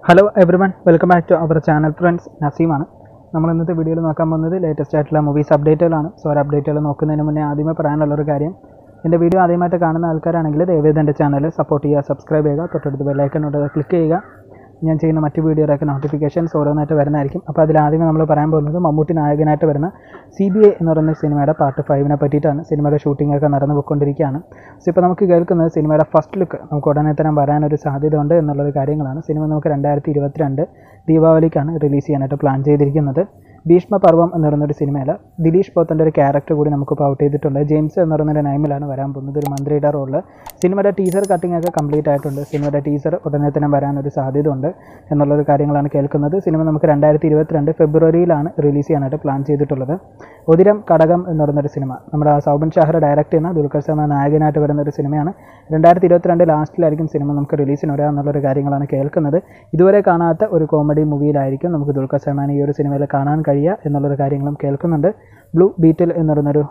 hello every one welcome back to our channel friends നസീമാണ് നമ്മൾ ഇന്നത്തെ വീഡിയോയിൽ നോക്കാൻ പോകുന്നത് ലേറ്റസ്റ്റ് ആയിട്ടുള്ള മൂവീസ് അപ്ഡേറ്റുകളാണ് സോ ഒരു അപ്ഡേറ്റുകൾ നോക്കുന്നതിന് മുന്നേ ആദ്യമേ പറയാനുള്ളൊരു കാര്യം എൻ്റെ വീഡിയോ ആദ്യമായിട്ട് കാണുന്ന ആൾക്കാരാണെങ്കിൽ ദയവേത് എൻ്റെ ചാനൽ സപ്പോർട്ട് ചെയ്യുക സബ്സ്ക്രൈബ് ചെയ്യുക തൊട്ടടുത്ത് ബെല്ലൈക്കനോട് ക്ലിക്ക് ചെയ്യുക ഞാൻ ചെയ്യുന്ന മറ്റ് വീഡിയോയുടെയൊക്കെ നോട്ടിഫിക്കേഷൻസ് ഓരോന്നായിട്ട് വരുന്നതായിരിക്കും അപ്പോൾ അതിൽ ആദ്യമേ നമ്മൾ പറയാൻ പോകുന്നത് മമ്മൂട്ടി നായകനായിട്ട് വരുന്ന സി ബി ഐ എന്ന് പറയുന്ന സിനിമയുടെ പാർട്ട് ഫൈവിനെ പറ്റിയിട്ടാണ് സിനിമയുടെ ഷൂട്ടിംഗ് ഒക്കെ നടന്നു പോയിക്കൊണ്ടിരിക്കുകയാണ് സോ ഇപ്പോൾ നമുക്ക് കേൾക്കുന്നത് സിനിമയുടെ ഫസ്റ്റ് ലുക്ക് നമുക്ക് ഉടനെ തന്നെ വരാനൊരു സാധ്യത ഉണ്ട് എന്നുള്ളൊരു കാര്യങ്ങളാണ് സിനിമ നമുക്ക് രണ്ടായിരത്തി ഇരുപത്തിരണ്ട് ദീപാവലിക്കാണ് റിലീസ് ചെയ്യാനായിട്ട് പ്ലാൻ ചെയ്തിരിക്കുന്നത് ഭീഷ്മപർവം എന്ന് പറയുന്നൊരു സിനിമയിൽ ദിലീഷ് പോത്തൻ്റെ ഒരു ക്യാരക്ടർ കൂടി നമുക്ക് ഔട്ട് ചെയ്തിട്ടുണ്ട് ജെയിംസ് എന്ന് പറയുന്നൊരു നൈമിലാണ് വരാൻ പോകുന്നത് ഒരു മന്ത്രിയുടെ റോളിൽ സിനിമയുടെ ടീസർ കട്ടിംഗ് ഒക്കെ കംപ്ലീറ്റ് ആയിട്ടുണ്ട് സിനിമയുടെ ടീസർ ഉടനെ തന്നെ വരാനൊരു സാധ്യത ഉണ്ട് എന്നുള്ളൊരു കാര്യങ്ങളാണ് കേൾക്കുന്നത് സിനിമ നമുക്ക് രണ്ടായിരത്തി ഇരുപത്തിരണ്ട് ഫെബ്രുവരിയിലാണ് റിലീസ് ചെയ്യാനായിട്ട് പ്ലാൻ ചെയ്തിട്ടുള്ളത് ഉദിരം കടകം എന്ന് പറയുന്നൊരു സിനിമ നമ്മുടെ സൗബിൻ ഷാഹർ ഡയറക്റ്റ് ചെയ്യുന്ന ദുൽഖർ സൽമാൻ നായകനായിട്ട് വരുന്ന ഒരു സിനിമയാണ് രണ്ടായിരത്തി ഇരുപത്തിരണ്ട് ലാസ്റ്റിലായിരിക്കും സിനിമ നമുക്ക് റിലീസിന് വരിക എന്നുള്ളൊരു കാര്യങ്ങളാണ് കേൾക്കുന്നത് ഇതുവരെ കാണാത്ത ഒരു കോമഡി മൂവിയിലായിരിക്കും നമുക്ക് ദുൽഖർ സൽമാൻ ഈ ഒരു സിനിമയിൽ കാണാൻ കഴിയുക എന്നുള്ളൊരു കാര്യങ്ങളും കേൾക്കുന്നുണ്ട് ബ്ലൂ ബീറ്റിൽ എന്ന് പറയുന്നൊരു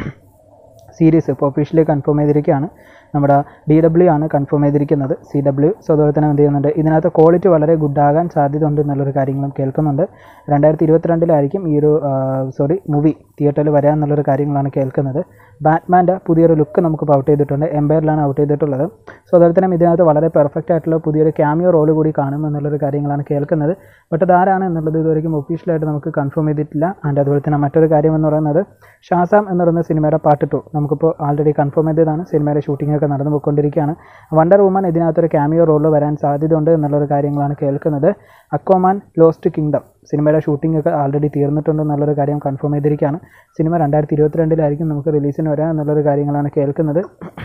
സീരീസ് ഇപ്പോൾ ഒഫീഷ്യലി കൺഫേം ചെയ്തിരിക്കുകയാണ് നമ്മുടെ ഡി ഡബ്ല്യു ആണ് കൺഫേം ചെയ്തിരിക്കുന്നത് സി ഡബ്ല്യു സോ അതുപോലെ തന്നെ എന്ത് ചെയ്യുന്നുണ്ട് ഇതിനകത്ത് ക്വാളിറ്റി വളരെ ഗുഡ് ആകാൻ സാധ്യത ഉണ്ട് എന്നുള്ളൊരു കാര്യങ്ങളും കേൾക്കുന്നുണ്ട് രണ്ടായിരത്തി ഇരുപത്തിരണ്ടിലായിരിക്കും ഈ ഒരു സോറി മൂവി തിയേറ്ററിൽ വരിക എന്നുള്ളൊരു കാര്യങ്ങളാണ് കേൾക്കുന്നത് ബാറ്റ്മാൻ്റെ പുതിയൊരു ലുക്ക് നമുക്ക് ഔട്ട് ചെയ്തിട്ടുണ്ട് എംപയറിലാണ് ഔട്ട് ചെയ്തിട്ടുള്ളത് സോ അതുപോലെ തന്നെ ഇതിനകത്ത് വളരെ പെർഫെക്റ്റ് ആയിട്ടുള്ള പുതിയൊരു ക്യാമിയോ റോൾ കൂടി കാണും എന്നുള്ളൊരു കാര്യങ്ങളാണ് കേൾക്കുന്നത് ബട്ട് അതാരാണ് എന്നുള്ളത് ഇതുവരെയും ഒഫീഷ്യലായിട്ട് നമുക്ക് കൺഫേം ചെയ്തിട്ടില്ല ആൻഡ് അതുപോലെ തന്നെ മറ്റൊരു കാര്യം എന്ന് പറയുന്നത് ഷാസാം എന്ന് പറയുന്ന സിനിമയുടെ പാർട്ട് ടു നമുക്കിപ്പോൾ ആൾറെഡി കൺഫേം ചെയ്തതാണ് സിനിമയുടെ ഷൂട്ടിംഗ് ഒക്കെ നടന്നു പോയിക്കൊണ്ടിരിക്കുകയാണ് വണ്ടർ വുമൻ ഇതിനകത്തൊരു ക്യാമിയോ റോളിൽ വരാൻ സാധ്യതയുണ്ട് എന്നുള്ളൊരു കാര്യങ്ങളാണ് കേൾക്കുന്നത് അക്കോമാൻ ലോസ്റ്റ് കിങ്ഡം സിനിമയുടെ ഷൂട്ടിംഗ് ഒക്കെ ആൾറെഡി തീർന്നിട്ടുണ്ട് എന്നുള്ളൊരു കാര്യം കൺഫേം ചെയ്തിരിക്കുകയാണ് സിനിമ രണ്ടായിരത്തി ഇരുപത്തിരണ്ടിലായിരിക്കും നമുക്ക് റിലീസിന് വരാം എന്നുള്ളൊരു കാര്യങ്ങളാണ് കേൾക്കുന്നത്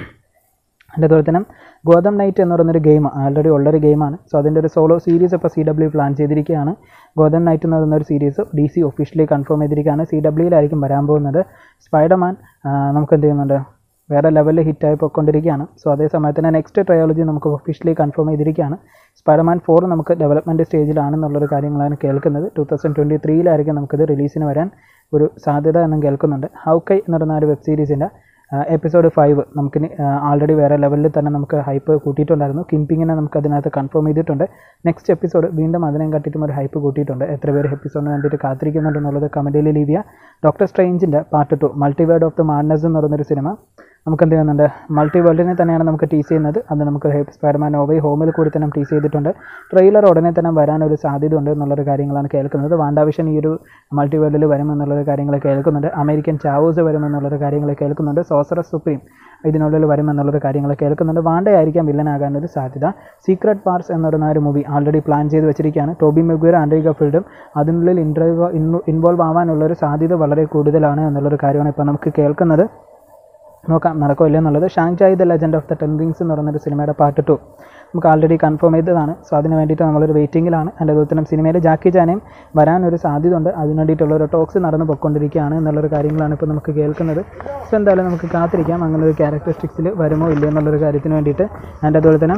അതിൻ്റെ അതുപോലെ തന്നെ ഗോതം നൈറ്റ് എന്ന് പറയുന്നൊരു ഗെയിം ആൾറെഡി ഉള്ളൊരു ഗെയിമാണ് സോ അതിൻ്റെ ഒരു സോളോ സീരീസ് ഇപ്പോൾ സി ഡബ്ല്യു പ്ലാൻ ചെയ്തിരിക്കുകയാണ് ഗോതം നൈറ്റ് എന്ന് പറയുന്ന ഒരു series D C officially confirm ചെയ്തിരിക്കുകയാണ് സി ഡബ്ല്യുയിലായിരിക്കും വരാൻ പോകുന്നത് സ്പൈഡർമാൻ നമുക്ക് എന്ത് ചെയ്യുന്നുണ്ട് വേറെ ലെവലിൽ ഹിറ്റായി പോയിക്കൊണ്ടിരിക്കുകയാണ് സോ അതേ സമയത്ത് തന്നെ നെക്സ്റ്റ് ട്രയോളജി നമുക്ക് ഒഫീഷ്യലി കൺഫേം ചെയ്തിരിക്കുകയാണ് സ്പൈഡർമാൻ ഫോർ നമുക്ക് ഡെവലപ്മെൻറ്റ് സ്റ്റേജിലാണെന്നുള്ളൊരു കാര്യങ്ങളാണ് കേൾക്കുന്നത് ടു തൗസൻഡ് ട്വൻറ്റി ത്രീയിലായിരിക്കും നമുക്കിത് റിലീസിന് വരാൻ ഒരു സാധ്യത എന്നും കേൾക്കുന്നുണ്ട് ഹൗക്കൈ എന്ന് പറയുന്ന ഒരു വെബ് സീരീസിൻ്റെ എപ്പിസോഡ് ഫൈവ് നമുക്ക് ആൾറെഡി വേറെ ലെവലിൽ തന്നെ നമുക്ക് ഹൈപ്പ് കൂട്ടിയിട്ടുണ്ടായിരുന്നു കിംപിങ്ങിനെ നമുക്ക് അതിനകത്ത് കൺഫേം ചെയ്തിട്ടുണ്ട് നെക്സ്റ്റ് എപ്പിസോഡ് വീണ്ടും അതിനെ കാട്ടിയിട്ടും ഒരു ഹൈപ്പ് കൂട്ടിയിട്ടുണ്ട് എത്ര പേര് എപ്പിസോഡിന് വേണ്ടിയിട്ട് കാത്തിരിക്കുന്നുണ്ടെന്നുള്ളത് കമൻറ്റിൽ ലീവ് ചെയ്യുക ഡോക്ടർ സ്ട്രെയിഞ്ചിൻ്റെ part two multiverse of the madness എന്ന് പറയുന്നൊരു സിനിമ നമുക്ക് എന്ത് ചെയ്യുന്നുണ്ട് മൾട്ടി വേൾഡിനെ തന്നെയാണ് നമുക്ക് ടീസ് ചെയ്യുന്നത് അത് നമുക്ക് സ്പൈഡർമാൻ ഓവൈ ഹോമിൽ കൂടി തന്നെ ടീസ് ചെയ്തിട്ടുണ്ട് ട്രെയിലർ ഉടനെ തന്നെ വരാനൊരു സാധ്യത ഉണ്ട് എന്നുള്ളൊരു കാര്യങ്ങളാണ് കേൾക്കുന്നത് വാണ്ടാവിഷൻ ഈ ഒരു മൾട്ടി വേൾഡിൽ വരുമെന്നുള്ളൊരു കാര്യങ്ങൾ കേൾക്കുന്നുണ്ട് അമേരിക്കൻ ചാവോസ് വരുമെന്നുള്ളൊരു കാര്യങ്ങൾ കേൾക്കുന്നുണ്ട് സോസറസ് സുപ്രീം ഇതിനുള്ളിൽ വരുമെന്നുള്ളൊരു കാര്യങ്ങൾ കേൾക്കുന്നുണ്ട് വാണ്ടയായിരിക്കാം വില്ലനാകാനൊരു സാധ്യത സീക്രട്ട് പാർട്സ് എന്ന് പറയുന്ന ഒരു മൂവി ആൾറെഡി പ്ലാൻ ചെയ്ത് വെച്ചിരിക്കുകയാണ് ടോബി മെഗ്വർ ആൻഡ്രി ഗഫീൽഡും അതിനുള്ളിൽ ഇൻട്രൈവ് ഇൻവോൾവ് ആവാനുള്ളൊരു സാധ്യത വളരെ കൂടുതലാണ് എന്നുള്ളൊരു കാര്യമാണ് ഇപ്പോൾ നമുക്ക് കേൾക്കുന്നത് നോക്കാം നടക്കില്ല എന്നുള്ളത് Shang Chi the legend of the ten rings എന്ന് പറയുന്നൊരു സിനിമയുടെ പാർട്ട് ടു നമുക്ക് ആൾറെഡി കൺഫേം ചെയ്തതാണ് സോ അതിന് വേണ്ടിയിട്ട് നമ്മളൊരു വെയിറ്റിങ്ങിലാണ് എൻ്റെ അതുപോലെ തന്നെ സിനിമയിൽ ജാക്കി ചാനയും വരാനൊരു സാധ്യത ഉണ്ട് അതിന് വേണ്ടിയിട്ടുള്ള ഒരു ടോക്സ് നടന്നു പൊയ്ക്കൊണ്ടിരിക്കുകയാണ് എന്നുള്ളൊരു കാര്യങ്ങളാണ് ഇപ്പോൾ നമുക്ക് കേൾക്കുന്നത് സോ എന്തായാലും നമുക്ക് കാത്തിരിക്കാം അങ്ങനെ ഒരു ക്യാരക്ടറിസ്റ്റിക്സിൽ വരുമോ ഇല്ലയോ എന്നുള്ളൊരു കാര്യത്തിന് വേണ്ടിയിട്ട് എൻ്റെ അതുപോലെ തന്നെ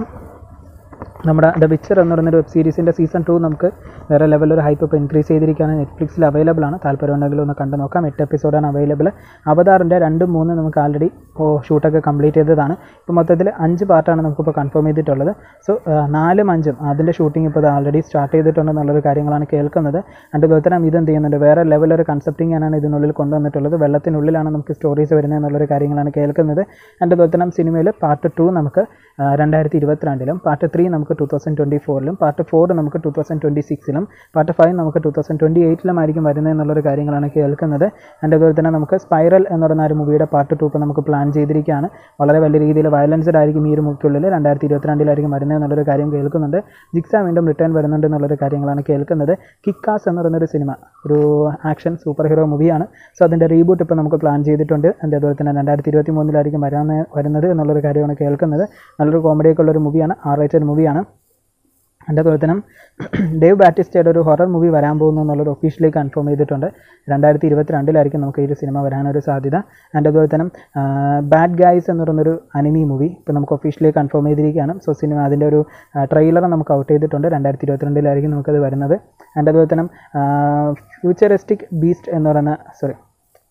നമ്മുടെ ദ വിച്ചർ എന്ന് പറയുന്നൊരു വെബ് സീരീസിൻ്റെ സീസൺ ടു നമുക്ക് വേറെ ലെവലൊരു ഹൈപ്പ് ഇപ്പോൾ ഇൻക്രീസ് ചെയ്തിരിക്കുകയാണ് നെറ്റ്ഫ്ലിക്സിൽ അവൈലബിൾ ആണ് താല്പര്യമുണ്ടെങ്കിൽ ഒന്ന് കണ്ട് നോക്കാം എട്ട് എപ്പിസോഡാണ് അവൈലബിൾ അവതാറിൻ്റെ രണ്ടും മൂന്ന് നമുക്ക് ആൾറെഡി ഷൂട്ടൊക്കെ കംപ്ലീറ്റ് ചെയ്തതാണ് ഇപ്പോൾ മൊത്തത്തിൽ അഞ്ച് പാർട്ടാണ് നമുക്കിപ്പോൾ കൺഫേം ചെയ്തിട്ടുള്ളത് സോ നാലും അഞ്ചും അതിൻ്റെ ഷൂട്ടിംഗ് ഇപ്പോൾ ആൾറെഡി സ്റ്റാർട്ട് ചെയ്തിട്ടുണ്ടെന്നുള്ളൊരു കാര്യങ്ങളാണ് കേൾക്കുന്നത് അതിൻ്റെ അതുപോലെ തന്നെ ഇതെന്ത് ചെയ്യുന്നുണ്ട് വേറെ ലെവലൊരു കൺസെപ്റ്റിംഗ് ആണ് ഇതിനുള്ളിൽ കൊണ്ടുവന്നിട്ടുള്ളത് വെള്ളത്തിനുള്ളിലാണ് നമുക്ക് സ്റ്റോറീസ് വരുന്നത് എന്നുള്ളൊരു കാര്യങ്ങളാണ് കേൾക്കുന്നത് അതിൻ്റെ അതുപോലെ തന്നെ സിനിമയിൽ പാർട്ട് ടു നമുക്ക് രണ്ടായിരത്തി ഇരുപത്തിരണ്ടിലും പാർട്ട് ത്രീ നമുക്ക് ടു തൗസൻഡ് ട്വൻറ്റി ഫോറിലും പാർട്ട് ഫോർ നമുക്ക് ടു തൗസൻഡ് ട്വൻറ്റി സിക്സിലും പാർട്ട് ഫൈവ് നമുക്ക് ടു തൗസൻഡ് ട്വൻറ്റി എയ്റ്റിലുമായിരിക്കും വരുന്നത് എന്നുള്ളൊരു കാര്യങ്ങളാണ് കേൾക്കുന്നത് അതിൻ്റെ അതുപോലെ തന്നെ നമുക്ക് സ്പൈറൽ എന്ന് പറയുന്ന ഒരു മൂവിയുടെ പാർട്ട് ടു ഇപ്പോൾ നമുക്ക് പ്ലാൻ ചെയ്തിരിക്കുകയാണ് വളരെ വലിയ രീതിയിൽ വയലൻസ്ഡ് ആയിരിക്കും ഈ ഒരു മൂവിക്കുള്ളിൽ രണ്ടായിരത്തി ഇരുപത്തിരണ്ടിലായിരിക്കും വരുന്നത് എന്നുള്ളൊരു കാര്യം കേൾക്കുന്നുണ്ട് ജിക്സ വീണ്ടും റിട്ടേൺ വരുന്നുണ്ട് എന്നുള്ളൊരു കാര്യങ്ങളാണ് കേൾക്കുന്നത് കിക്കാസ് എന്ന് പറയുന്നൊരു സിനിമ ഒരു ആക്ഷൻ സൂപ്പർ ഹീറോ മൂവിയാണ് സോ അതിൻ്റെ റീബൂട്ട് ഇപ്പോൾ നമുക്ക് പ്ലാൻ ചെയ്തിട്ടുണ്ട് അതിൻ്റെ അതുപോലെ തന്നെ രണ്ടായിരത്തി ഇരുപത്തി മൂന്നിലായിരിക്കും വരാൻ വരുന്നത് എന്നുള്ളൊരു കാര്യമാണ് കേൾക്കുന്നത് നല്ലൊരു കോമഡിയൊക്കെ ഉള്ളൊരു മൂവിയാണ് ആർ റേറ്റഡ് മൂവിയാണ് അതിൻ്റെ അതുപോലെ തന്നെ ഡേവ് ബാറ്റിസ്റ്റയുടെ ഒരു ഹൊറർ മൂവി വരാൻ പോകുന്നു എന്നുള്ളത് ഒഫീഷ്യലി കൺഫേം ചെയ്തിട്ടുണ്ട് രണ്ടായിരത്തി ഇരുപത്തിരണ്ടിലായിരിക്കും നമുക്ക് ഈ ഒരു സിനിമ വരാനൊരു സാധ്യത അതിൻ്റെ അതുപോലെ തന്നെ ബാഡ് ഗൈസ് എന്ന് പറയുന്നൊരു അനിമി മൂവി ഇപ്പോൾ നമുക്ക് ഒഫീഷ്യലി കൺഫേം ചെയ്തിരിക്കുകയാണ് സോ സിനിമ അതിൻ്റെ ഒരു ട്രെയിലർ നമുക്ക് ഔട്ട് ചെയ്തിട്ടുണ്ട് രണ്ടായിരത്തി ഇരുപത്തിരണ്ടിലായിരിക്കും നമുക്കത് വരുന്നത് അതിൻ്റെ അതുപോലെ തന്നെ ഫ്യൂച്ചറിസ്റ്റിക് ബീസ്റ്റ് എന്ന് പറയുന്ന sorry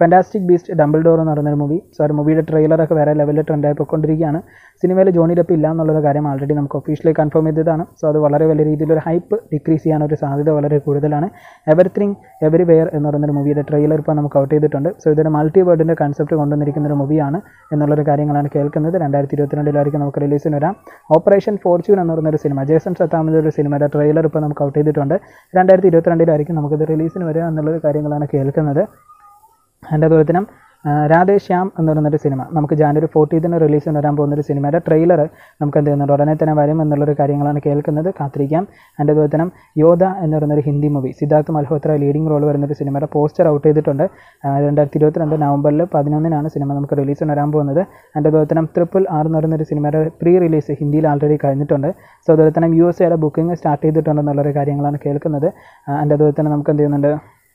fantastic beast Dumbledore എന്ന് പറയുന്നൊരു മൂവി സോ ഒരു മൂവിയുടെ ട്രെയിലറൊക്കെ വേറെ ലെവലിൽ ട്രെൻഡായി പോയിക്കൊണ്ടിരിക്കുകയാണ് സിനിമയിൽ ജോണി ഡെപ്പ് ഇല്ല എന്നുള്ളൊരു കാര്യം ആൾറെഡി നമുക്ക് ഒഫീഷ്യലി കൺഫേം ചെയ്തതാണ് സോ അത് വളരെ വലിയ രീതിയിലൊരു ഹൈപ്പ് ഡിക്രീസ് ചെയ്യാനൊരു സാധ്യത വളരെ കൂടുതലാണ് എവറിത്തിങ് എവരി വെയർ എന്ന് പറയുന്നൊരു മൂവിയുടെ ട്രെയിലർ ഇപ്പോൾ നമുക്ക് ഔട്ട് ചെയ്തിട്ടുണ്ട് സോ ഇതൊരു മൾട്ടി വേർഡിൻ്റെ കൺസെപ്റ്റ് കൊണ്ടുവന്നിരിക്കുന്ന ഒരു മൂവിയാണ് എന്നുള്ളൊരു കാര്യങ്ങളാണ് കേൾക്കുന്നത് രണ്ടായിരത്തി ഇരുപത്തിരണ്ടിലായിരിക്കും നമുക്ക് റിലീസിന് വരാം ഓപ്പറേഷൻ ഫോർച്യൂൺ എന്ന് പറയുന്നൊരു സിനിമ ജേസൺ സത്താമിൻ്റെ ഒരു സിനിമയുടെ ട്രെയിലർ ഇപ്പോൾ നമുക്ക് ഔട്ട് ചെയ്തിട്ടുണ്ട് രണ്ടായിരത്തി ഇരുപത്തിരണ്ടിലായിരിക്കും നമുക്കിത് റിലീസിന് വരിക എന്നുള്ളൊരു കാര്യങ്ങളാണ് കേൾക്കുന്നത് അതിൻ്റെ അതുപോലെ തന്നെ ആ, രാധേ ശ്യാം എന്ന് പറയുന്നൊരു സിനിമ നമുക്ക് ജാനുവരി ഫോർട്ടീത്തിന് റിലീസിന് വരാൻ പോകുന്നൊരു സിനിമയുടെ ട്രെയിലർ നമുക്ക് എന്ത് ചെയ്യുന്നുണ്ട് ഉടനെ തന്നെ വരും എന്നുള്ളൊരു കാര്യങ്ങളാണ് കേൾക്കുന്നത് കാത്തിരിക്കാം അതിൻ്റെ അതുപോലെ തന്നെ യോധ എന്ന് പറയുന്നൊരു Hindi movie Siddharth Malhotra leading role വരുന്നൊരു സിനിമയുടെ പോസ്റ്റർ ഔട്ട് ചെയ്തിട്ടുണ്ട് ആ, രണ്ടായിരത്തി ഇരുപത്തിരണ്ട് നവംബറിൽ പതിനൊന്നിനാണ് സിനിമ നമുക്ക് റിലീസിന് വരാൻ പോകുന്നത് അതിൻ്റെ അതുപോലെ തന്നെ ട്രിപ്പിൾ ആർ എന്ന് പറയുന്നൊരു സിനിമയുടെ പ്രീ റിലീസ് ഹിന്ദിയിൽ ആൾറെഡി കഴിഞ്ഞിട്ടുണ്ട് സോ അതുപോലെ തന്നെ യു എസ് എയുടെ ബുക്കിംഗ് സ്റ്റാർട്ട് ചെയ്തിട്ടുണ്ടെന്നുള്ളൊരു കാര്യങ്ങളാണ് കേൾക്കുന്നത് ആ, അതിൻ്റെ അതുപോലെ തന്നെ നമുക്ക് എന്ത് ചെയ്യുന്നുണ്ട്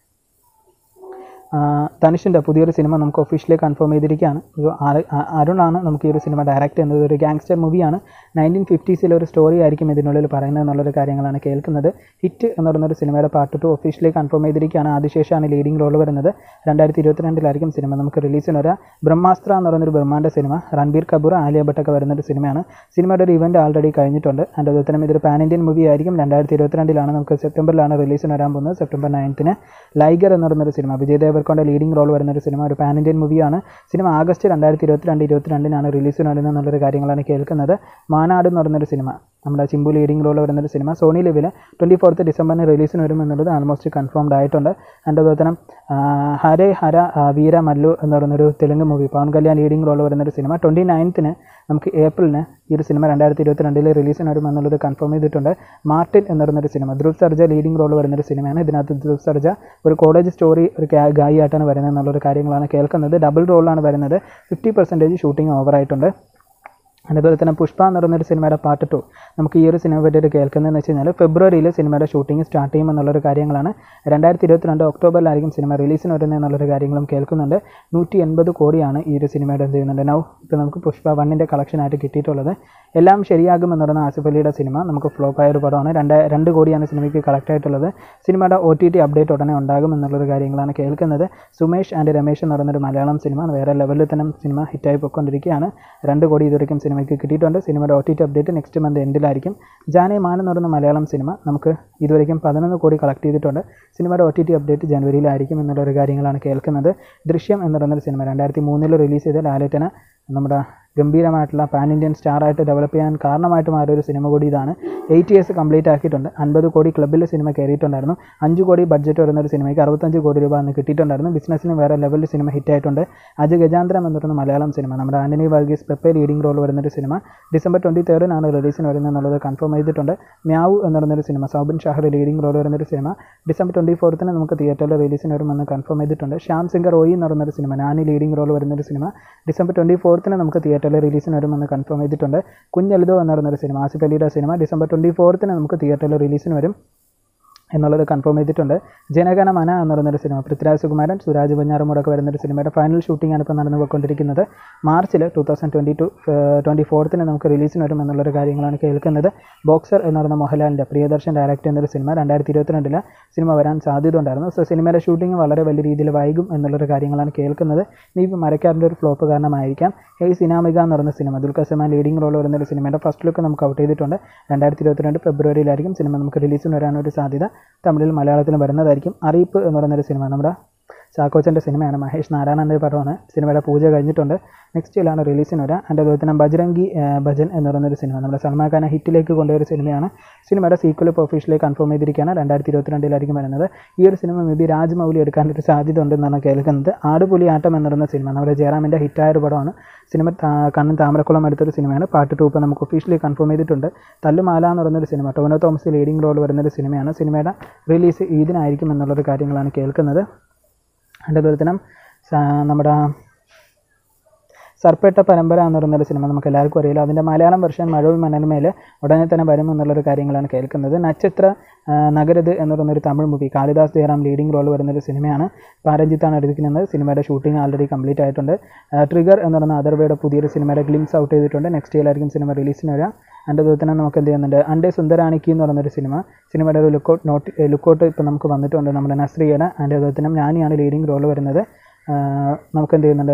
ആ, ധനുഷിൻ്റെ പുതിയൊരു സിനിമ നമുക്ക് ഒഫീഷ്യലി കൺഫേം ചെയ്തിരിക്കുകയാണ് ഒരു ആര്- ആ- അരുണാണ് നമുക്ക് ഈ ഒരു സിനിമ ഡയറക്റ്റ് ചെയ്യുന്നത് ഒരു ഗാങ്സ്റ്റർ മൂവിയാണ് നയൻറ്റീൻ ഫിഫ്റ്റീസിലെ ഒരു സ്റ്റോറി ആയിരിക്കും ഇതിനുള്ളിൽ പറയുന്നത് എന്നുള്ളൊരു കാര്യങ്ങളാണ് കേൾക്കുന്നത് ഹിറ്റ് എന്ന് പറയുന്നൊരു സിനിമയുടെ പാർട്ട് ടു ഒഫീഷ്യലി കൺഫേം ചെയ്തിരിക്കുകയാണ് ആദിശേഷാണ് ലീഡിംഗ് റോൾ വരുന്നത് രണ്ടായിരത്തി ഇരുപത്തിരണ്ടിലായിരിക്കും സിനിമ നമുക്ക് റിലീസിന് വരാം ബ്രഹ്മാസ്ത്ര എന്ന് പറയുന്നൊരു ബ്രഹ്മാണ്ട സിനിമ രൺബീർ കപൂർ ആലിയ ഭട്ടൊക്കെ വരുന്നൊരു സിനിമയാണ് സിനിമയുടെ ഒരു ഇവൻറ്റ് ആൾറെഡി കഴിഞ്ഞിട്ടുണ്ട് അതിൻ്റെ അതുപോലെ തന്നെ ഇതൊരു പാൻ ഇന്ത്യൻ മൂവി ആയിരിക്കും രണ്ടായിരത്തി ഇരുപത്തിരണ്ടിലാണ് നമുക്ക് സെപ്റ്റംബറിലാണ് റിലീസിന് വരാൻ പോകുന്നത് സെപ്റ്റംബർ നയൻത്തിന് ലൈഗർ എന്ന് പറയുന്നൊരു സിനിമ വിജയ് ദേവർക്കൊണ്ട ലീഡിംഗ് റോൾ വരുന്നൊരു സിനിമ ഒരു പാൻ ഇന്ത്യൻ മൂവിയാണ് സിനിമ ആഗസ്റ്റ് രണ്ടായിരത്തി ഇരുപത്തിരണ്ട് ഇരുപത്തിരണ്ടിനാണ് റിലീസിന് വരുന്നത് എന്നുള്ളൊരു കാര്യങ്ങളാണ് കേൾക്കുന്നത് മാനാട് എന്ന് പറയുന്നൊരു സിനിമ നമ്മുടെ ചിമ്പു ലീഡിംഗ് റോൾ വരുന്നൊരു സിനിമ സോണി ലിവിൽ ട്വൻറ്റി ഫോർത്ത് ഡിസംബറിന് റിലീസിന് വരും എന്നുള്ളത് ആൾമോസ്റ്റ് കൺഫേംഡ് ആയിട്ടുണ്ട് അതിൻ്റെ അതുപോലെ തന്നെ ആ, ഹരേ ഹര ആ, വീര മല്ലു എന്ന് പറയുന്നൊരു Telugu movie Pawan Kalyan leading role വരുന്നൊരു സിനിമ ട്വൻറ്റി നയൻത്തിന് നമുക്ക് ഏപ്രിലിന് ഈ ഒരു സിനിമ രണ്ടായിരത്തി ഇരുപത്തിരണ്ടിൽ റിലീസിന് വരും എന്നുള്ളത് കൺഫേം ചെയ്തിട്ടുണ്ട് മാർട്ടിൻ എന്ന് പറയുന്നൊരു സിനിമ ധ്രുവ് സർജ ലീഡിംഗ് റോൾ വരുന്നൊരു സിനിമയാണ് ഇതിനകത്ത് ധ്രുവ് സർജ ഒരു കോളേജ് സ്റ്റോറി ഒരു ഗാ- ഗായിയായിട്ടാണ് വരുന്നത് എന്നുള്ളൊരു കാര്യങ്ങളാണ് കേൾക്കുന്നത് ഡബിൾ റോളാണ് വരുന്നത് ഫിഫ്റ്റി പെർസെൻറ്റേജ് ഷൂട്ടിംഗ് ഓവറായിട്ടുണ്ട് അതുപോലെ തന്നെ പുഷ്പ എന്ന് പറയുന്നൊരു സിനിമയുടെ പാർട്ട് ടു നമുക്ക് ഈ ഒരു സിനിമ പറ്റിയിട്ട് കേൾക്കുന്നതെന്ന് വെച്ച് കഴിഞ്ഞാൽ ഫെബ്രുവരിയിൽ സിനിമയുടെ ഷൂട്ടിംഗ് സ്റ്റാർട്ട് ചെയ്യും എന്നുള്ളൊരു കാര്യങ്ങളാണ് രണ്ടായിരത്തി ഇരുപത്തിരണ്ട് ഒക്ടോബറിലായിരിക്കും സിനിമ റിലീസിന് വരുന്നത് എന്നുള്ളൊരു കാര്യങ്ങളും കേൾക്കുന്നുണ്ട് നൂറ്റി എൺപത് കോടിയാണ് ഈ ഒരു സിനിമയുടെ എന്ത് ചെയ്യുന്നുണ്ട് നൗ ഇപ്പോൾ നമുക്ക് പുഷ്പ വണ്ണിൻ്റെ കളക്ഷനായിട്ട് കിട്ടിയിട്ടുള്ളത് എല്ലാം ശരിയാകും എന്ന് പറയുന്ന ആസിഫ് അലിയുടെ സിനിമ നമുക്ക് ഫ്ലോപ്പ് ആയ ഒരു പടമാണ് രണ്ട് രണ്ട് കോടിയാണ് സിനിമയ്ക്ക് കളക്ട് ആയിട്ടുള്ളത് സിനിമയുടെ ഒ ടി ടി അപ്ഡേറ്റ് ഉടനെ ഉണ്ടാകും എന്നുള്ളൊരു കാര്യങ്ങളാണ് കേൾക്കുന്നത് സുമേഷ് ആൻഡ് രമേശ് എന്ന് പറയുന്നൊരു മലയാളം സിനിമ വേറെ ലെവലിൽ തന്നെ സിനിമ ഹിറ്റായി പോയിക്കൊണ്ടിരിക്കുകയാണ് രണ്ട് കോടി ഇതുവരെയും സിനിമയ്ക്ക് കിട്ടിയിട്ടുണ്ട് സിനിമയുടെ O T T update next month എൻഡിലായിരിക്കും ജാനെ മാൻ എന്ന് പറയുന്ന മലയാളം സിനിമ നമുക്ക് ഇതുവരെയും പതിനൊന്ന് കോടി കളക്ട് ചെയ്തിട്ടുണ്ട് സിനിമയുടെ ഒ ടി ടി അപ്ഡേറ്റ് ജനുവരിയിലായിരിക്കും എന്നുള്ളൊരു കാര്യങ്ങളാണ് കേൾക്കുന്നത് ദൃശ്യം എന്ന് പറയുന്നൊരു സിനിമ രണ്ടായിരത്തി മൂന്നിൽ റിലീസ് ചെയ്ത ലാലേട്ടന് നമ്മുടെ ഗംഭീരമായിട്ടുള്ള പാൻ ഇന്ത്യൻ സ്റ്റാറായിട്ട് ഡെവലപ്പ് ചെയ്യാൻ കാരണമായിട്ട് മാറിയ ഒരു സിനിമ കൂടി ഇതാണ് എയ്റ്റ് ഇയേഴ്സ് കംപ്ലീറ്റ് ആക്കിയിട്ടുണ്ട് അൻപത് കോടി ക്ലബ്ബിൽ സിനിമ കയറിയിട്ടുണ്ടായിരുന്നു അഞ്ച് കോടി ബഡ്ജറ്റ് വരുന്ന ഒരു സിനിമയ്ക്ക് അറുപത്തഞ്ച് കോടി രൂപ അന്ന് കിട്ടിയിട്ടുണ്ടായിരുന്നു ബിസിനസ്സിന് വേറെ ലെവലിൽ സിനിമ ഹിറ്റായിട്ടുണ്ട് അജ് ഗജാന്തരം എന്ന് പറയുന്ന മലയാളം സിനിമ നമ്മുടെ ആന്റണി വർഗീസ് പെപ്പെ ലീഡിംഗ് റോൾ വരുന്നൊരു സിനിമ ഡിസംബർ ട്വൻറ്റി തേർഡിനാണ് റിലീസിന് വരുന്നത് എന്നുള്ളത് കൺഫേം ചെയ്തിട്ടുണ്ട് മ്യാവു എന്ന് പറയുന്നൊരു സിനിമ സൗബിൻ ഷാഹർ ലീഡിംഗ് റോൾ വരുന്നൊരു സിനിമ ഡിസംബർ ട്വൻറ്റി ഫോർത്തിന് നമുക്ക് തിയേറ്ററിൽ റിലീസിന് വരുമെന്ന് കൺഫേം ചെയ്തിട്ടുണ്ട് ശ്യാം സിംഗർ റോയി എന്ന് പറയുന്നൊരു സിനിമ നാനി ലീഡിംഗ് റോൾ വരുന്നൊരു സിനിമ ഡിസംബർ ട്വൻറ്റി ഫോർത്തിന് നമുക്ക് തിയേറ്ററിൽ റിലീസിന് വരുമെന്ന് കൺഫേം ചെയ്തിട്ടുണ്ട് കുഞ്ഞെലുതോ എന്ന് പറയുന്നൊരു സിനിമ ആസിഫ് അലിയുടെ സിനിമ ഡിസംബർ ട്വൻറ്റി ഫോർത്തിന് നമുക്ക് തിയേറ്ററിൽ റിലീസിന് വരും എന്നുള്ളത് കൺഫേം ചെയ്തിട്ടുണ്ട് ജനഗണ മന എന്ന് പറയുന്നൊരു സിനിമ പൃഥ്വിരാജ് സുകുമാരൻ സുരാജ് ബഞ്ഞാറമൂടൊക്കെ വരുന്നൊരു സിനിമയുടെ ഫൈനൽ ഷൂട്ടിംഗ് ആണ് ഇപ്പോൾ നടന്നു പോയിക്കൊണ്ടിരിക്കുന്നത് മാർച്ചിൽ two thousand twenty two twenty ഫോർത്തിന് നമുക്ക് റിലീസിന് വരും എന്നുള്ളൊരു കാര്യങ്ങളാണ് കേൾക്കുന്നത് ബോക്സർ എന്ന് പറയുന്ന മോഹൻലാലിൻ്റെ പ്രിയദർശൻ ഡയറക്റ്റ് ചെയ്യുന്നൊരു സിനിമ രണ്ടായിരത്തി ഇരുപത്തിരണ്ടിൽ സിനിമ വരാൻ സാധ്യത ഉണ്ടായിരുന്നു സോ സിനിമയുടെ ഷൂട്ടിംഗ് വളരെ വലിയ രീതിയിൽ വൈകും എന്നുള്ളൊരു കാര്യങ്ങളാണ് കേൾക്കുന്നത് ഇനി ഇപ്പോൾ മരക്കാരൻ്റെ ഒരു ഫ്ലോപ്പ് കാരണമായിരിക്കാം ഹേയ് സിനാമിക എന്ന് പറയുന്ന സിനിമ ദുൽഖർ സൽമാൻ ലീഡിംഗ് റോൾ വരുന്ന ഒരു സിനിമയുടെ ഫസ്റ്റ് ലുക്ക് നമുക്ക് ഔട്ട് ചെയ്തിട്ടുണ്ട് രണ്ടായിരത്തി ഇരുപത്തിരണ്ട് ഫെബ്രുവരിയിലായിരിക്കും സിനിമ നമുക്ക് റിലീസിന് വരാനൊരു സാധ്യത തമിഴിൽ മലയാളത്തിലും വരുന്നതായിരിക്കും അറിയിപ്പ് എന്ന് പറയുന്നൊരു സിനിമ നമ്മുടെ ചാക്കോച്ചൻ്റെ സിനിമയാണ് മഹേഷ് നാരായണൻ്റെ പടമാണ് സിനിമയുടെ പൂജ കഴിഞ്ഞിട്ടുണ്ട് നെക്സ്റ്റ് ഇയറിലാണ് റിലീസിന് വരിക അതിൻ്റെ അതുപോലെ തന്നെ ബജ്രംഗി ആ, ഭജൻ എന്ന് പറയുന്നൊരു സിനിമ നമ്മുടെ സൽമാൻ ഖാനെ ഹിറ്റിലേക്ക് കൊണ്ടുപോയ ഒരു സിനിമയാണ് സിനിമയുടെ സീക്വൽ ഇപ്പോൾ ഒഫീഷ്യലി കൺഫേം ചെയ്തിരിക്കുകയാണ് രണ്ടായിരത്തി ഇരുപത്തിരണ്ടിലായിരിക്കും വരുന്നത് ഈ ഒരു സിനിമ മേ ബി രാജ്മൗലി എടുക്കാനൊരു സാധ്യത ഉണ്ടെന്നാണ് കേൾക്കുന്നത് ആടുപുലി ആട്ടം എന്ന് പറയുന്ന സിനിമ നമ്മുടെ ജയറാമിൻ്റെ ഹിറ്റായ ഒരു പടമാണ് സിനിമ താ- കണ്ണൻ താമരക്കുളം എടുത്തൊരു സിനിമയാണ് പാർട്ട് ടു ഇപ്പോൾ നമുക്ക് ഒഫീഷ്യലി കൺഫേം ചെയ്തിട്ടുണ്ട് തല്ലുമാല എന്ന് പറയുന്നൊരു സിനിമ ടോനോ തോമസ് ലീഡിംഗ് റോൾ വരുന്നൊരു സിനിമയാണ് സിനിമയുടെ റിലീസ് ഈദിനായിരിക്കും എന്നുള്ളൊരു കാര്യങ്ങളാണ് കേൾക്കുന്നത് അതിൻ്റെ അതുപോലെ തന്നെ സ- നമ്മുടെ സർപ്പേട്ട പരമ്പര എന്ന് പറയുന്നൊരു സിനിമ നമുക്ക് എല്ലാവർക്കും അറിയില്ല അതിൻ്റെ മലയാളം വെർഷൻ മഴവിൽ മനന്മയിൽ ഉടനെ തന്നെ വരും എന്നുള്ളൊരു കാര്യങ്ങളാണ് കേൾക്കുന്നത് നക്ഷത്ര ആ, നഗരത് എന്ന് പറയുന്നൊരു Tamil movie Kalidas Jayaram leading role വരുന്നൊരു സിനിമയാണ് പാരഞ്ജിത്താണ് എടുക്കുന്നത് സിനിമയുടെ ഷൂട്ടിംഗ് ആൾറെഡി കംപ്ലീറ്റ് ആയിട്ടുണ്ട് ട്രിഗർ എന്ന് പറയുന്ന അതർവയുടെ പുതിയൊരു സിനിമയുടെ ഗ്ലിംസ് ഔട്ട് ചെയ്തിട്ടുണ്ട് നെക്സ്റ്റ് ഇയറിലായിരിക്കും സിനിമ റിലീസിന് വരാം അതിൻ്റെ അതുപോലെ തന്നെ നമുക്ക് എന്ത് ചെയ്യുന്നുണ്ട് അൻ്റെ സുന്ദരാണിക്ക് എന്ന് പറയുന്നൊരു സിനിമ സിനിമയുടെ ഒരു ലുക്കൗട്ട് നോട്ട് ലുക്കൗട്ട് ഇപ്പോൾ നമുക്ക് വന്നിട്ടുണ്ട് നമ്മുടെ നസ്രിയുടെ അതിൻ്റെ അതുപോലെ തന്നെ ഞാനിയാണ് ലീഡിംഗ് റോൾ വരുന്നത് നമുക്ക് എന്ത് ചെയ്യുന്നുണ്ട്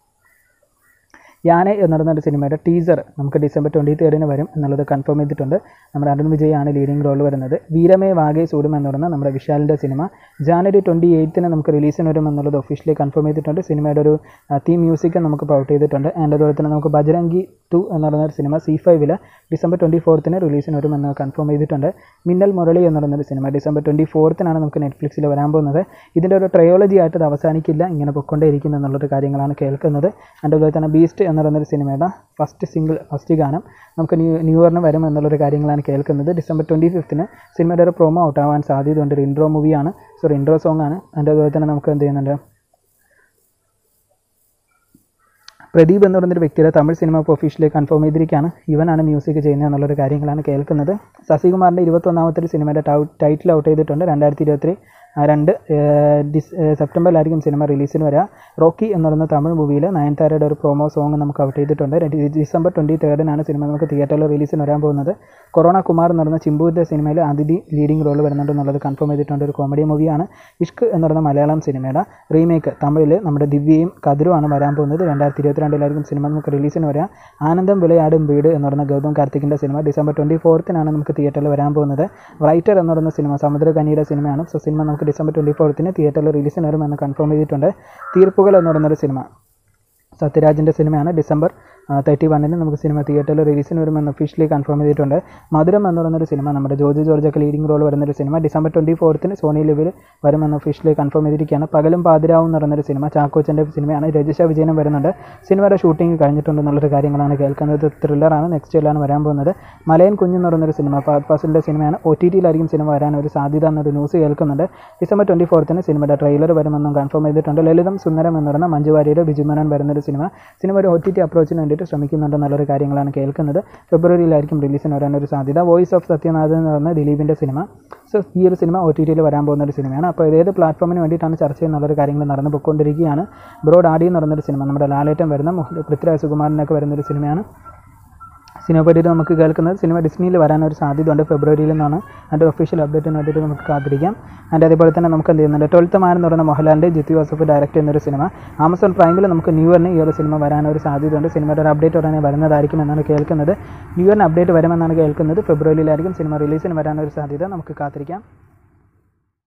യാനെ എന്ന് പറയുന്ന ഒരു സിനിമയുടെ ടീസർ നമുക്ക് ഡിസംബർ ട്വൻറ്റി തേർഡിന് വരും എന്നുള്ളത് കൺഫേം ചെയ്തിട്ടുണ്ട് നമ്മുടെ അരുൺ വിജയ് ആണ് ലീഡിംഗ് റോൾ വരുന്നത് വീരമേ വാഗേ സൂടും എന്ന് പറയുന്ന നമ്മുടെ വിശാലിൻ്റെ സിനിമ ജാനുവരി ട്വൻറ്റി എയ്ത്തിന് നമുക്ക് റിലീസിന് വരും എന്നുള്ളത് ഒഫീഷ്യലി കൺഫേം ചെയ്തിട്ടുണ്ട് സിനിമയുടെ ഒരു തീം മ്യൂസിക് നമുക്ക് ഔട്ട് ചെയ്തിട്ടുണ്ട് ആൻഡ് അതുപോലെ തന്നെ നമുക്ക് ബജരംഗി ടു എന്ന് പറയുന്ന ഒരു സിനിമ സി ഫൈവിൽ ഡിസംബർ ട്വൻറ്റി ഫോർത്തിന് റിലീസിന് വരും എന്ന് കൺഫേം ചെയ്തിട്ടുണ്ട് മിന്നൽ മുരളി എന്ന് പറയുന്ന ഒരു സിനിമ ഡിസംബർ ട്വൻറ്റി ഫോർത്തിനാണ് നമുക്ക് നെറ്റ്ഫ്ലിക്സിൽ വരാൻ പോകുന്നത് ഇതിൻ്റെ ഒരു ട്രയോളജി ആയിട്ട് ഇത് അവസാനിക്കില്ല ഇങ്ങനെ പൊയ്ക്കൊണ്ടേയിരിക്കും എന്നുള്ളൊരു കാര്യങ്ങളാണ് കേൾക്കുന്നത് ആൻഡ് അതുപോലെ തന്നെ ബീസ്റ്റ് എന്ന് പറയുന്നൊരു സിനിമയുടെ ഫസ്റ്റ് സിംഗിൾ ഫസ്റ്റ് ഗാനം നമുക്ക് ന്യൂ ന്യൂ ഇയറിന് വരും എന്നുള്ളൊരു കാര്യങ്ങളാണ് കേൾക്കുന്നത് ഡിസംബർ ട്വൻറ്റി ഫിഫ്ത്തിന് സിനിമയുടെ ഒരു പ്രൊമോ ഔട്ട് ആവാൻ സാധ്യതയുണ്ട് ഒരു ഇൻട്രോ മൂവിയാണ് സോറി ഇൻട്രോ സോങ് ആണ് അതിൻ്റെ അതുപോലെ തന്നെ നമുക്ക് എന്ത് ചെയ്യുന്നുണ്ട് പ്രദീപ് എന്ന് പറയുന്നൊരു വ്യക്തിയുടെ തമിഴ് സിനിമ ഇപ്പോൾ ഒഫീഷ്യലി കൺഫേം ചെയ്തിരിക്കുകയാണ് ഇവനാണ് മ്യൂസിക് ചെയ്യുന്നത് എന്നുള്ളൊരു കാര്യങ്ങളാണ് കേൾക്കുന്നത് ശശികുമാറിൻ്റെ ഇരുപത്തൊന്നാമത്തെ ഒരു സിനിമയുടെ ടൈറ്റിൽ ഔട്ട് ചെയ്തിട്ടുണ്ട് രണ്ടായിരത്തി ഇരുപത്തി രണ്ട് ഡിസ് സെപ്റ്റംബറിലായിരിക്കും സിനിമ റിലീസിന് വരിക റോക്കി എന്ന് പറയുന്ന തമിഴ് മൂവിയിൽ നയൻതാരയുടെ ഒരു പ്രൊമോ സോങ് നമുക്ക് ഔട്ട് ചെയ്തിട്ടുണ്ട് ഡിസംബർ ട്വൻറ്റി തേർഡിനാണ് സിനിമ നമുക്ക് തിയേറ്ററിൽ റിലീസിന് വരാൻ പോകുന്നത് കൊറോണ കുമാർ എന്ന് പറയുന്ന ചിമ്പുവിൻ്റെ സിനിമയിൽ അതിഥി ലീഡിംഗ് റോൾ വരുന്നുണ്ട് എന്നുള്ളത് കൺഫേം ചെയ്തിട്ടുണ്ട് ഒരു കോമഡി മൂവിയാണ് ഇഷ്ക് എന്ന് പറയുന്ന മലയാളം സിനിമയുടെ റീമേക്ക് തമിഴിൽ നമ്മുടെ ദിവ്യയും കതിരുമാണ് വരാൻ പോകുന്നത് രണ്ടായിരത്തി ഇരുപത്തിരണ്ടിലായിരിക്കും സിനിമ നമുക്ക് റിലീസിന് വരിക ആനന്ദം വിളയാടും വീട് എന്ന് പറയുന്ന ഗൗതം കാർത്തിക്കിൻ്റെ സിനിമ ഡിസംബർ ട്വൻറ്റി ഫോർത്തിനാണ് നമുക്ക് തിയേറ്ററിൽ വരാൻ പോകുന്നത് റൈറ്റർ എന്ന് പറയുന്ന സിനിമ സമുദ്രകനിയുടെ സിനിമയാണ് സോ സിനിമ നമുക്ക് ഡിസംബർ ട്വൻറ്റി ഫോർത്തിന് തിയേറ്ററിൽ റിലീസിന് വരുമെന്ന് കൺഫേം ചെയ്തിട്ടുണ്ട് തീർപ്പുകൾ എന്ന് പറയുന്നൊരു സിനിമ സത്യരാജിൻ്റെ സിനിമയാണ് ഡിസംബർ തേർട്ടി വണ്ണിന് നമുക്ക് സിനിമ തിയേറ്ററിൽ റിലീസിന് വരുമെന്ന് ഒഫീഷ്യലി കൺഫേം ചെയ്തിട്ടുണ്ട് മധുരം എന്ന് പറയുന്നൊരു സിനിമ നമ്മുടെ ജോർജ് ജോർജൊക്കെ ലീഡിംഗ് റോൾ വരുന്നൊരു സിനിമ ഡിസംബർ ട്വൻറ്റി ഫോർത്തിന് സോണി ലിവിൽ വരുമെന്ന് ഒഫീഷ്യലി കൺഫേം ചെയ്തിരിക്കുകയാണ് പകലും പാതിരാവും എന്ന് പറയുന്നൊരു സിനിമ ചാക്കോച്ചൻ്റെ സിനിമയാണ് രജിഷ വിജയനും വരുന്നുണ്ട് സിനിമയുടെ ഷൂട്ടിംഗ് കഴിഞ്ഞിട്ടുണ്ടെന്നുള്ളൊരു കാര്യങ്ങളാണ് കേൾക്കുന്നത് ത്രില്ലറാണ് നെക്സ്റ്റ് ഇയറിലാണ് വരാൻ പോകുന്നത് മലയൻ കുഞ്ഞെന്ന് പറയുന്നൊരു സിനിമ ഫഹദ് ഫാസിലിൻ്റെ സിനിമയാണ് ഒ ടി ടിയിലായിരിക്കും സിനിമ വരാൻ ഒരു സാധ്യത എന്നൊരു ന്യൂസ് കേൾക്കുന്നുണ്ട് ഡിസംബർ ട്വൻറ്റി ഫോർത്തിന് സിനിമയുടെ ട്രെയിലർ വരുമെന്നും കൺഫേം ചെയ്തിട്ടുണ്ട് ലളിതം സുന്ദരം എന്ന് പറയുന്ന മഞ്ജു വാര്യയുടെ ബിജുമേനോൻ വരുന്നൊരു സിനിമ സിനിമ ഒരു ഒ ടി ടി അപ്രോച്ചിന് വേണ്ടിയിട്ട് ശ്രമിക്കുന്നുണ്ടെന്നുള്ളൊരു കാര്യങ്ങളാണ് കേൾക്കുന്നത് ഫെബ്രുവരിയിലായിരിക്കും റിലീസിന് വരാനൊരു സാധ്യത വോയിസ് ഓഫ് സത്യനാഥ് എന്ന് പറയുന്ന ദിലീപിൻ്റെ സിനിമ സോ ഈ ഒരു സിനിമ ഒ ടി ടിയിൽ വരാൻ പോകുന്ന ഒരു സിനിമയാണ് അപ്പോൾ ഇത് ഏത് പ്ലാറ്റ്ഫോമിന് വേണ്ടിയിട്ടാണ് ചർച്ച ചെയ്യുന്നുള്ളൊരു കാര്യങ്ങൾ നടന്നു പോയിക്കൊണ്ടിരിക്കുകയാണ് ബ്രോഡ് ആഡി എന്ന് പറയുന്നൊരു സിനിമ നമ്മുടെ ലാലേറ്റം വരുന്ന മുഹ- പൃഥ്വിരാജ് സുകുമാരനൊക്കെ വരുന്നൊരു സിനിമയാണ് സിനിമ പറ്റിയിട്ട് നമുക്ക് കേൾക്കുന്നത് സിനിമ ഡിസ്നിയിൽ വരാനൊരു സാധ്യതയുണ്ട് ഫെബ്രുവരിയിൽ നിന്നാണ് അതിൻ്റെ ഒഫീഷ്യൽ അപ്ഡേറ്റിന് വേണ്ടിയിട്ട് നമുക്ക് കാത്തിരിക്കാം ആൻഡ് അതേപോലെ തന്നെ നമുക്ക് എന്ത് ചെയ്യുന്നുണ്ട് ട്വൽത്ത് മാൻ എന്ന് പറയുന്ന മോഹൻലാലിൻ്റെ ജിത്തു ജോസഫ് ഡയറക്റ്റ് ചെയ്യുന്നൊരു സിനിമ ആമസോൺ പ്രൈമിൽ നമുക്ക് ന്യൂ ഇയറിന് ഈ ഒരു സിനിമ വരാനൊരു സാധ്യതയുണ്ട് സിനിമയുടെ ഒരു അപ്ഡേറ്റ് ഉടനെ വരുന്നതായിരിക്കും എന്നാണ് കേൾക്കുന്നത് ന്യൂ ഇയറിന് അപ്ഡേറ്റ് വരുമെന്നാണ് കേൾക്കുന്നത് ഫെബ്രുവരിയിലായിരിക്കും സിനിമ റിലീസിന് വരാനൊരു സാധ്യത നമുക്ക് കാത്തിരിക്കാം